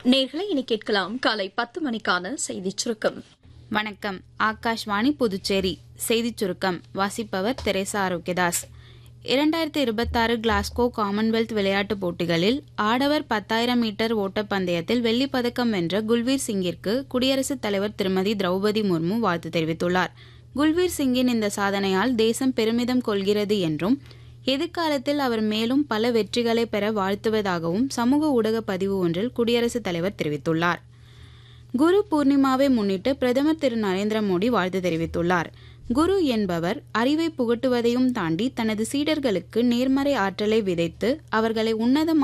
நேர்களை இனி கேட்கலாம் காலை பத்து மணிக்கான செய்திச் சுருக்கம் வணக்கம் ஆகாஷ்வாணி புதுச்சேரி செய்திச் சுருக்கம் வாசிப்பவர் தெரேசா ஆரோக்கியதாஸ் இரண்டாயிரத்தி இருபத்தாறு கிளாஸ்கோ காமன்வெல்த் விளையாட்டுப் போட்டிகளில் ஆடவர் பத்தாயிரம் மீட்டர் ஓட்டப்பந்தயத்தில் வெள்ளிப் பதக்கம் வென்ற குல்வீர் சிங்கிற்கு குடியரசுத் தலைவர் திருமதி திரௌபதி முர்மு வாழ்த்து தெரிவித்துள்ளார் குல்வீர் சிங்கின் இந்த சாதனையால் தேசம் பெருமிதம் கொள்கிறது என்றும் எதிர்காலத்தில் அவர் மேலும் பல வெற்றிகளை பெற வாழ்த்துவதாகவும் சமூக ஊடக பதிவு ஒன்றில் குடியரசுத் தலைவர் தெரிவித்துள்ளார் குரு பூர்ணிமாவை முன்னிட்டு பிரதமர் திரு நரேந்திர மோடி வாழ்த்து தெரிவித்துள்ளார் குரு என்பவர் அறிவை புகட்டுவதையும் தாண்டி தனது சீடர்களுக்கு நேர்மறை ஆற்றலை விதைத்து அவர்களை உன்னதமான